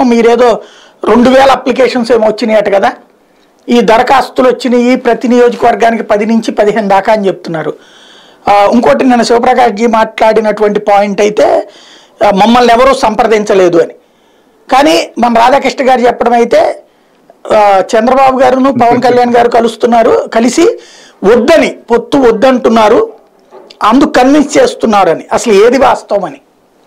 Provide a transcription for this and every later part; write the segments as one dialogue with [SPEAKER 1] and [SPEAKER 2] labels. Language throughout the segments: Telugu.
[SPEAKER 1] మీరేదో రెండు వేల అప్లికేషన్స్ ఏమో వచ్చినాయట కదా ఈ దరఖాస్తులు వచ్చినాయి ప్రతి నియోజకవర్గానికి పది నుంచి పదిహేను దాకా అని చెప్తున్నారు ఆ, ఇంకోటి నేను శివప్రకాష్ జీ మాట్లాడినటువంటి పాయింట్ అయితే ఆ, మమ్మల్ని ఎవరూ సంప్రదించలేదు అని కానీ మన రాధాకృష్ణ గారు చెప్పడం అయితే ఆ, చంద్రబాబు గారును పవన్ కళ్యాణ్ గారు కలుస్తున్నారు కలిసి వద్దని పొత్తు వద్దంటున్నారు అందుకు కన్విన్స్ చేస్తున్నారని అసలు ఏది వాస్తవం అని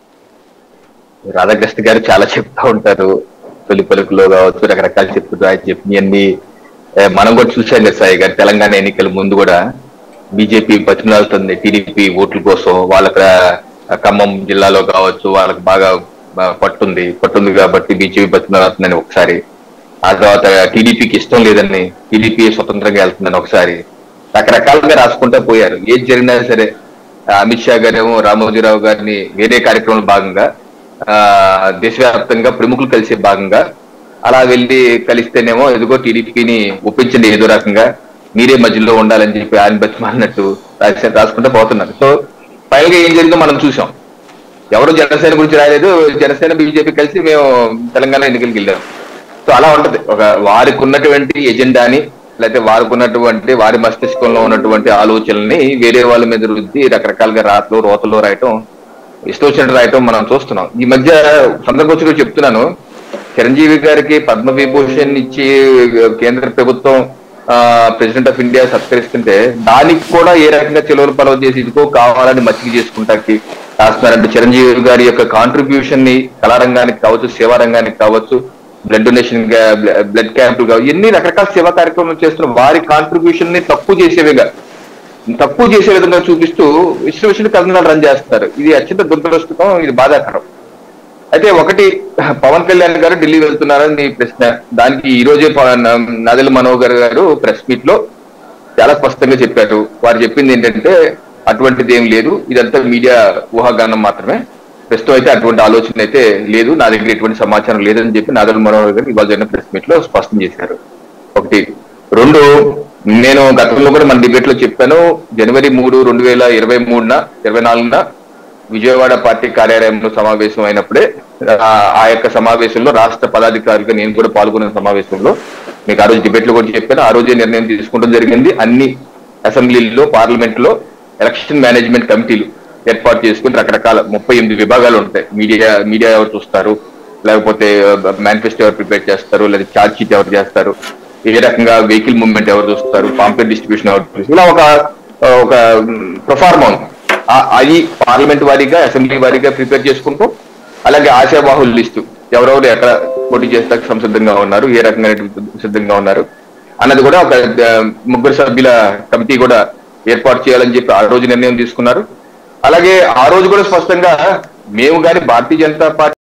[SPEAKER 2] రాధాకృష్ణ గారు చాలా చెప్తా ఉంటారు తొలి పలుకులో కావచ్చు రకరకాలు చెప్తుంటారు ఆయన చెప్పినవన్నీ ఏ, మనం కూడా చూసాం కదా సాయి గారు తెలంగాణ ఎన్నికల ముందు కూడా బీజేపీ బతిమలాడుతుంది టీడీపీ ఓట్ల కోసం వాళ్ళకి ఆ, ఖమ్మం జిల్లాలో కావచ్చు వాళ్ళకి బాగా ఆ, పట్టుంది పట్టుంది కాబట్టి బీజేపీ బతిమలాడుతుందని ఒకసారి ఆ తర్వాత టీడీపీకి ఇష్టం లేదని టీడీపీ స్వతంత్రంగా వెళ్తుందని ఒకసారి రకరకాలుగా రాసుకుంటా పోయారు ఏది జరిగినా సరే ఆ, అమిత్ షా గారేమో రామోజీరావు గారిని వేరే కార్యక్రమంలో భాగంగా ఆ దేశవ్యాప్తంగా ప్రముఖులు కలిసే భాగంగా అలా వెళ్ళి కలిస్తేనేమో ఎదుగో టీడీపీని ఒప్పించండి ఏదో రకంగా మీరే మధ్యలో ఉండాలని చెప్పి ఆయన బతిమాలినట్టు రాసి రాసుకుంటూ పోతున్నారు సో ఫైనల్ గా ఏం జరిగిందో మనం చూసాం ఎవరు జనసేన గురించి రాయలేదు జనసేన బీజేపీ కలిసి మేము తెలంగాణ ఎన్నికలకు వెళ్ళాం సో అలా ఉంటది ఒక వారికి ఉన్నటువంటి ఎజెండాని లేకపోతే వారికి ఉన్నటువంటి వారి మస్తిష్కంలో ఉన్నటువంటి ఆలోచనల్ని వేరే వాళ్ళ మీద రుద్ది రకరకాలుగా రాతలు రోతలు రాయటం ఇష్టం వచ్చినట్టు రాయటం మనం చూస్తున్నాం ఈ మధ్య సందర్భోచుగా చెప్తున్నాను చిరంజీవి గారికి పద్మ విభూషణ్ ఇచ్చి కేంద్ర ప్రభుత్వం ప్రెసిడెంట్ ఆఫ్ ఇండియా సత్కరిస్తుంటే దానికి కూడా ఏ రకంగా చెలవులు పలవ చేసి ఇదిగో కావాలని మచ్చిక చేసుకుంటాకి రాస్తున్నారంటే చిరంజీవి గారి యొక్క కాంట్రిబ్యూషన్ ని కళారంగానికి కావచ్చు సేవా రంగానికి కావచ్చు బ్లడ్ డొనేషన్ బ్లడ్ క్యాంపులు కావచ్చు ఎన్ని రకరకాల సేవా కార్యక్రమాలు చేస్తున్న వారి కాంట్రిబ్యూషన్ ని తక్కువ చేసేవిగా తక్కువ చేసే విధంగా చూపిస్తూ ఇష్టం వచ్చిన కథనాలు రన్ చేస్తారు ఇది అత్యంత దురదృష్టకం ఇది బాధాకరం అయితే ఒకటి పవన్ కళ్యాణ్ గారు ఢిల్లీ వెళ్తున్నారని మీ ప్రశ్న దానికి ఈ రోజే నాదెల మనోహర్ గారు ప్రెస్ మీట్ లో చాలా స్పష్టంగా చెప్పారు వారు చెప్పింది ఏంటంటే అటువంటిది ఏం లేదు ఇదంతా మీడియా ఊహాగానం మాత్రమే ప్రస్తుతం అయితే అటువంటి ఆలోచన అయితే లేదు నా దగ్గర ఎటువంటి సమాచారం లేదని చెప్పి నాదెల మనోహర్ గారు ఇవాళ జరిగిన ప్రెస్ మీట్ లో స్పష్టం చేశారు ఒకటి రెండు నేను గతంలో కూడా మన డిబేట్ లో చెప్పాను జనవరి మూడు రెండు వేల ఇరవై మూడున ఇరవై నాలుగున విజయవాడ పార్టీ కార్యాలయంలో సమావేశం అయినప్పుడే ఆ ఆ యొక్క సమావేశంలో రాష్ట్ర పదాధికారులుగా నేను కూడా పాల్గొన్న సమావేశంలో మీకు ఆ రోజు డిబేట్ లో కూడా చెప్పాను ఆ రోజే నిర్ణయం తీసుకోవడం జరిగింది అన్ని అసెంబ్లీల్లో పార్లమెంట్ లో ఎలక్షన్ మేనేజ్మెంట్ కమిటీలు ఏర్పాటు చేసుకుని రకరకాల ముప్పై ఎనిమిది విభాగాలు ఉంటాయి మీడియా మీడియా ఎవరు చూస్తారు లేకపోతే మేనిఫెస్టో ఎవరు ప్రిపేర్ చేస్తారు లేదా ఛార్జ్ షీట్ ఎవరు చేస్తారు ఏ రకంగా వెహికల్ మూవ్మెంట్ ఎవరు చూస్తారు పాంప్లెట్ డిస్ట్రిబ్యూషన్ ఎవరు చూస్తారు ఇలా ఒక ఒక ప్రొఫార్మా ఉంది ఆ- అది పార్లమెంట్ వారీగా అసెంబ్లీ వారీగా ప్రిపేర్ చేసుకుంటూ అలాగే ఆశావాహుల లిస్టు ఎవరెవరు ఎక్కడ పోటీ చేస్తానికి సంసిద్ధంగా ఉన్నారు ఏ రకంగా సిద్ధంగా ఉన్నారు అన్నది కూడా ఒక ఆ, ముగ్గురు సభ్యుల కమిటీ కూడా ఏర్పాటు చేయాలని చెప్పి ఆ రోజు నిర్ణయం తీసుకున్నారు అలాగే ఆ రోజు కూడా స్పష్టంగా మేము కానీ భారతీయ జనతా పార్టీ